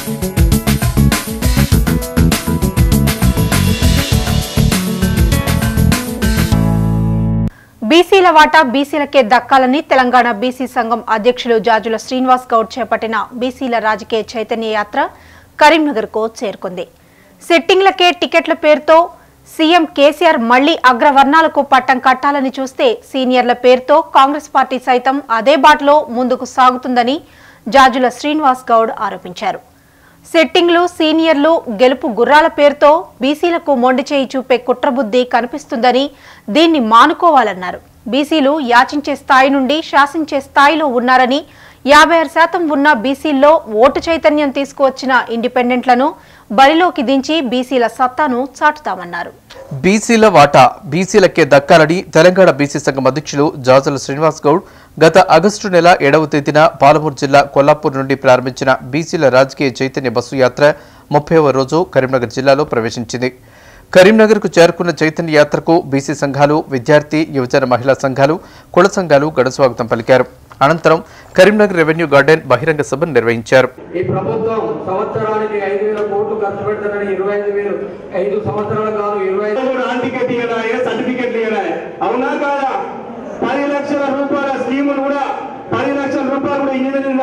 బీసీల వాటా బీసీలకే దక్కాలని తెలంగాణ బీసీ సంఘం అధ్యక్షులు జాజుల శ్రీనివాస్ గౌడ్ చేపట్టిన బీసీల రాజకీయ చైతన్య యాత్ర కరీంనగర్ కు చేరుకుంది సిట్టింగ్లకే టికెట్ల పేరుతో సీఎం కేసీఆర్ మళ్లీ అగ్రవర్ణాలకు పట్టం కట్టాలని చూస్తే సీనియర్ల పేరుతో కాంగ్రెస్ పార్టీ సైతం అదే బాటలో ముందుకు సాగుతుందని జాజుల శ్రీనివాస్ గౌడ్ ఆరోపించారు సెట్టింగ్లు సీనియర్లు గెలుపు గుర్రాల పేరుతో బీసీలకు మొండి చేయి చూపే కుట్రబుద్ధి కనిపిస్తుందని దీన్ని మానుకోవాలన్నారు బీసీలు యాచించే స్థాయి నుండి శాసించే స్థాయిలో ఉన్నారని యాభై ఆరు శాతం ఉన్న బీసీల్లో ఓటు చైతన్యం తీసుకువచ్చిన ఇండిపెండెంట్లను బరిలోకి దించి బీసీల సత్తాను చాటుతామన్నారు బీసీల వాటా బీసీలకే దక్కాలని తెలంగాణ బీసీ సంఘం అధ్యక్షులు జాజుల శ్రీనివాస్ గౌడ్ గత ఆగస్టు నెల ఏడవ తేదీన పాలమూరు జిల్లా కొల్లాపూర్ నుండి ప్రారంభించిన బీసీల రాజకీయ చైతన్య బస్సు యాత్ర ముప్పైవ రోజు కరీంనగర్ జిల్లాలో ప్రవేశించింది కరీంనగర్కు చేరుకున్న చైతన్య యాత్రకు బీసీ సంఘాలు విద్యార్థి యువజన మహిళా సంఘాలు కుల సంఘాలు ఘనస్వాగతం పలికారు అనంతరం కరీంనగర్ రెవెన్యూ గార్డెన్ బహిరంగ సభను నిర్వహించారు ఈ ప్రభుత్వం సంవత్సరానికి ఐదు వేల కోట్లు ఖర్చు పెడతానని ఇరవై ఐదు వేలు ఐదు సంవత్సరాలు కాదు ఇరవై ఐదు హాల్ టికెట్ ఇవ్వడాయే సర్టిఫికెట్లు ఇవ్వడాయే అవునా కాదా పది లక్షల రూపాయల స్కీములు కూడా పది లక్షల రూపాయలు కూడా ఇంజనీరింగ్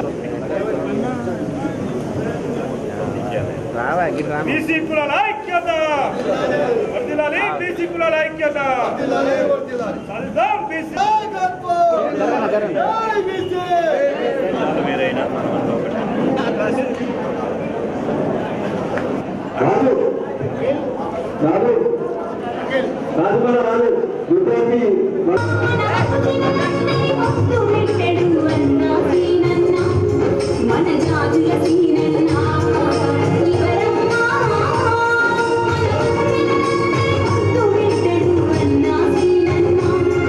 బీసీ కులాల ఐక్యత వర్ధిల్లాలి బీసీ కులాల ఐక్యత సాధిద్దాం బీసీ రాదు రాదు రాదు మన రాదు విద్యార్థి మన జాజుల సీనన్నా ఇవరమ్మా తుమిట్టడు అన్నా సీనన్నా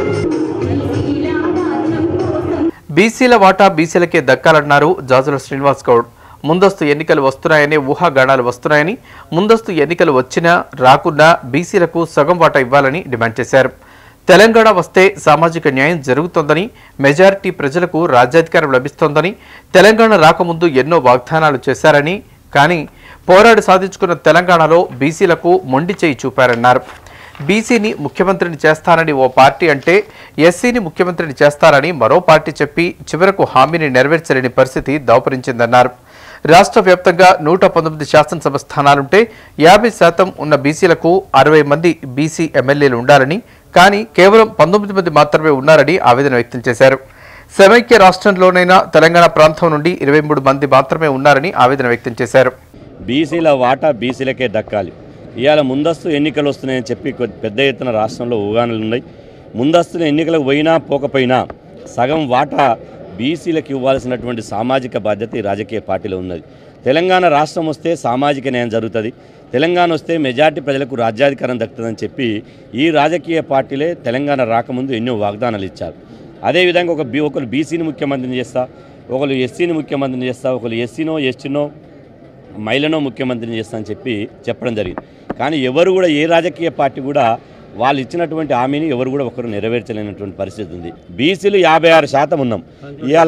బీసీల వాసం కోసం బీసీల వాటా బీసీలకే దక్కాలన్నారు జాజుల శ్రీనివాస్ గౌడ్ ముందస్తు ఎన్నికలు వస్తున్నాయని ఊహాగానాలు వస్తున్నాయని ముందస్తు ఎన్నికలు వచ్చినా రాకున్నా బీసీలకు సగం వాటా ఇవ్వాలని డిమాండ్ చేశారు తెలంగాణ వస్తే సామాజిక న్యాయం జరుగుతోందని మెజారిటీ ప్రజలకు రాజ్యాధికారం లభిస్తోందని తెలంగాణ రాకముందు ఎన్నో వాగ్దానాలు చేశారని కానీ పోరాడి సాధించుకున్న తెలంగాణలో బీసీలకు మొండి చేయి చూపారన్నారు బీసీని ముఖ్యమంత్రిని చేస్తానని ఓ పార్టీ అంటే ఎస్సీని ముఖ్యమంత్రిని చేస్తారని మరో పార్టీ చెప్పి చివరకు హామీని నెరవేర్చలేని పరిస్థితి దాపురించిందన్నారు రాష్ట్ర వ్యాప్తంగా నూట పంతొమ్మిది శాసనసభ స్థానాలుంటే యాభై శాతం ఉన్న బీసీలకు అరవై మంది బీసీ ఎమ్మెల్యేలు ఉండాలని కానీ కేవలం పంతొమ్మిది మంది మాత్రమే ఉన్నారని ఆవేదన వ్యక్తం చేశారు సమైక్య రాష్ట్రంలోనైనా తెలంగాణ ప్రాంతం నుండి ఇరవై మూడు మంది మాత్రమే ఉన్నారని ఆవేదన వ్యక్తం చేశారు బీసీల వాటా బీసీలకే దక్కాలి ఇవాళ ముందస్తు ఎన్నికలు వస్తున్నాయని చెప్పి కొద్ది పెద్ద ఎత్తున రాష్ట్రంలో ఊగానులు ఉన్నాయి ముందస్తు ఎన్నికలకు పోయినా పోకపోయినా సగం వాటా బీసీలకు ఇవ్వాల్సినటువంటి సామాజిక బాధ్యత ఈ రాజకీయ పార్టీలో ఉన్నది తెలంగాణ రాష్ట్రం వస్తే సామాజిక న్యాయం జరుగుతుంది తెలంగాణ వస్తే మెజార్టీ ప్రజలకు రాజ్యాధికారం దక్కుతుందని చెప్పి ఈ రాజకీయ పార్టీలే తెలంగాణ రాకముందు ఎన్నో వాగ్దానాలు ఇచ్చారు అదేవిధంగా ఒక బీ ఒకరు బీసీని ముఖ్యమంత్రిని చేస్తా ఒకరు ఎస్సీని ముఖ్యమంత్రిని చేస్తా ఒకరు ఎస్సీనో ఎస్టీనో మహిళనో ముఖ్యమంత్రిని చేస్తానని చెప్పి చెప్పడం జరిగింది కానీ ఎవరు కూడా ఏ రాజకీయ పార్టీ కూడా వాళ్ళు ఇచ్చినటువంటి హామీని ఎవరు కూడా ఒకరు నెరవేర్చలేనటువంటి పరిస్థితి ఉంది బీసీలు యాభై ఆరు శాతం ఉన్నాం ఇవాళ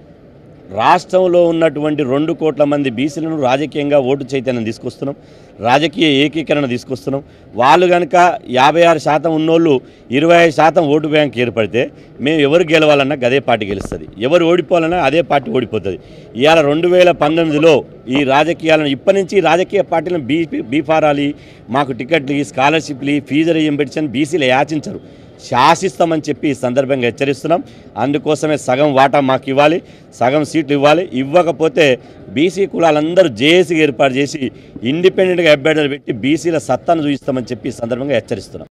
రాష్ట్రంలో ఉన్నటువంటి రెండు కోట్ల మంది బీసీలను రాజకీయంగా ఓటు చైతన్యం తీసుకొస్తున్నాం రాజకీయ ఏకీకరణ తీసుకొస్తున్నాం వాళ్ళు కనుక యాభై ఆరు శాతం ఉన్నోళ్ళు ఇరవై ఐదు శాతం ఓటు బ్యాంక్ ఏర్పడితే మేము ఎవరు గెలవాలన్నా అదే పార్టీ గెలుస్తుంది ఎవరు ఓడిపోవాలన్నా అదే పార్టీ ఓడిపోతుంది ఇవాళ రెండు వేల పంతొమ్మిదిలో ఈ రాజకీయాలను ఇప్పటి నుంచి ఈ రాజకీయ పార్టీలను బీ బీఫారాలి మాకు టికెట్లు ఈ స్కాలర్షిప్లు ఈ ఫీజు రియంబెడ్స్ బీసీలు యాచించరు శాసిస్తామని చెప్పి ఈ సందర్భంగా హెచ్చరిస్తున్నాం అందుకోసమే సగం వాటా మాకు ఇవ్వాలి సగం సీట్లు ఇవ్వాలి ఇవ్వకపోతే బీసీ కులాలందరూ జేఏసీగా ఏర్పాటు చేసి ఇండిపెండెంట్గా అభ్యర్థులు పెట్టి బీసీల సత్తాను చూపిస్తామని చెప్పి ఈ సందర్భంగా హెచ్చరిస్తున్నాం